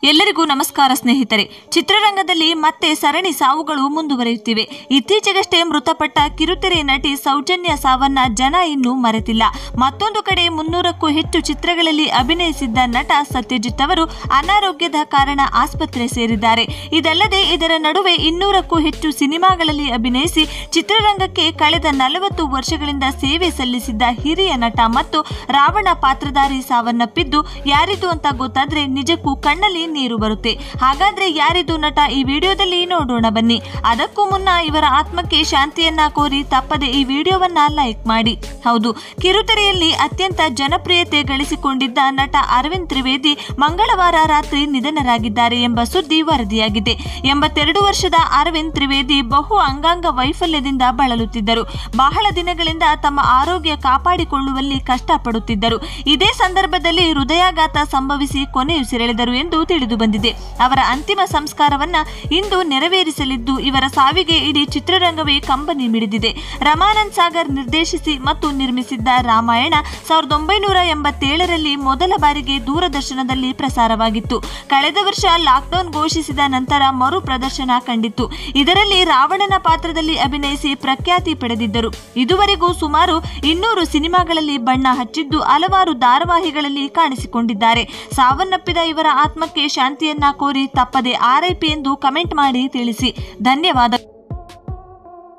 ಎಲ್ಲರಿಗೂ ನಮಸ್ಕಾರ ಸ್ನೇಹಿತರೆ ಚಿತ್ರರಂಗದಲ್ಲಿ ಮತ್ತೆ ಸರಣಿ ಸಾವುಗಳು ಮುಂದುವರಿಯುತ್ತಿವೆ ಇತ್ತೀಚೆಗಷ್ಟೇ ಮೃತಪಟ್ಟ ಕಿರುತೆರೆ ನಟಿ ಸೌಜನ್ಯ ಸಾವನ್ನ ಜನ ಇನ್ನೂ ಮರೆತಿಲ್ಲ ಮತ್ತೊಂದು ಕಡೆ ಮುನ್ನೂರಕ್ಕೂ ಹೆಚ್ಚು ಚಿತ್ರಗಳಲ್ಲಿ ಅಭಿನಯಿಸಿದ್ದ ನಟ ಸತ್ಯಜಿತ್ ಅವರು ಅನಾರೋಗ್ಯದ ಕಾರಣ ಆಸ್ಪತ್ರೆ ಸೇರಿದ್ದಾರೆ ಇದಲ್ಲದೆ ಇದರ ನಡುವೆ ಇನ್ನೂರಕ್ಕೂ ಹೆಚ್ಚು ಸಿನಿಮಾಗಳಲ್ಲಿ ಅಭಿನಯಿಸಿ ಚಿತ್ರರಂಗಕ್ಕೆ ಕಳೆದ ನಲವತ್ತು ವರ್ಷಗಳಿಂದ ಸೇವೆ ಸಲ್ಲಿಸಿದ್ದ ಹಿರಿಯ ನಟ ಮತ್ತು ರಾವಣ ಪಾತ್ರಧಾರಿ ಸಾವನ್ನಪ್ಪಿದ್ದು ಯಾರಿದು ಅಂತ ಗೊತ್ತಾದ್ರೆ ನಿಜಕ್ಕೂ ಕಣ್ಣಲ್ಲಿ ನೀರು ಬರುತ್ತೆ ಹಾಗಾದ್ರೆ ಯಾರಿದು ನಟ ಈ ವಿಡಿಯೋದಲ್ಲಿ ನೋಡೋಣ ಬನ್ನಿ ಅದಕ್ಕೂ ಮುನ್ನ ಇವರ ಆತ್ಮಕ್ಕೆ ಶಾಂತಿಯನ್ನ ಕೋರಿ ತಪ್ಪದೆ ಈ ವಿಡಿಯೋವನ್ನ ಲೈಕ್ ಮಾಡಿ ಹೌದು ಕಿರುತೆರೆಯಲ್ಲಿ ಅತ್ಯಂತ ಜನಪ್ರಿಯತೆ ಗಳಿಸಿಕೊಂಡಿದ್ದ ನಟ ಅರವಿಂದ್ ತ್ರಿವೇದಿ ಮಂಗಳವಾರ ರಾತ್ರಿ ನಿಧನರಾಗಿದ್ದಾರೆ ಎಂಬ ಸುದ್ದಿ ವರದಿಯಾಗಿದೆ ಎಂಬತ್ತೆರಡು ವರ್ಷದ ಅರವಿಂದ್ ತ್ರಿವೇದಿ ಬಹು ಅಂಗಾಂಗ ವೈಫಲ್ಯದಿಂದ ಬಳಲುತ್ತಿದ್ದರು ಬಹಳ ದಿನಗಳಿಂದ ತಮ್ಮ ಆರೋಗ್ಯ ಕಾಪಾಡಿಕೊಳ್ಳುವಲ್ಲಿ ಕಷ್ಟಪಡುತ್ತಿದ್ದರು ಇದೇ ಸಂದರ್ಭದಲ್ಲಿ ಹೃದಯಾಘಾತ ಸಂಭವಿಸಿ ಕೊನೆಯುಸಿರೆಳೆದರು ಎಂದು ತಿಳಿದು ಬಂದಿದೆ ಅವರ ಅಂತಿಮ ಸಂಸ್ಕಾರವನ್ನ ಇಂದು ನೆರವೇರಿಸಲಿದ್ದು ಇವರ ಸಾವಿಗೆ ಇಡೀ ಚಿತ್ರರಂಗವೇ ಕಂಬನಿ ಮಿಡಿದಿದೆ ರಮಾನಂದ್ ಸಾಗರ್ ನಿರ್ದೇಶಿಸಿ ಮತ್ತು ನಿರ್ಮಿಸಿದ್ದ ರಾಮಾಯಣ ಸಾವಿರದ ಒಂಬೈನೂರ ಎಂಬತ್ತೇಳರಲ್ಲಿ ಮೊದಲ ಬಾರಿಗೆ ದೂರದರ್ಶನದಲ್ಲಿ ಪ್ರಸಾರವಾಗಿತ್ತು ಕಳೆದ ವರ್ಷ ಲಾಕ್ಡೌನ್ ಘೋಷಿಸಿದ ನಂತರ ಮರು ಪ್ರದರ್ಶನ ಕಂಡಿತ್ತು ಇದರಲ್ಲಿ ರಾವಣನ ಪಾತ್ರದಲ್ಲಿ ಅಭಿನಯಿಸಿ ಪ್ರಖ್ಯಾತಿ ಪಡೆದಿದ್ದರು ಇದುವರೆಗೂ ಸುಮಾರು ಇನ್ನೂರು ಸಿನಿಮಾಗಳಲ್ಲಿ ಬಣ್ಣ ಹಚ್ಚಿದ್ದು ಹಲವಾರು ಧಾರಾವಾಹಿಗಳಲ್ಲಿ ಕಾಣಿಸಿಕೊಂಡಿದ್ದಾರೆ ಸಾವನ್ನಪ್ಪಿದ ಇವರ ಆತ್ಮಕ್ಕೆ ಶಾಂತಿಯನ್ನ ಕೋರಿ ತಪ್ಪದೆ ಆರ್ಐಪಿ ಎಂದು ಕಮೆಂಟ್ ಮಾಡಿ ತಿಳಿಸಿ ಧನ್ಯವಾದ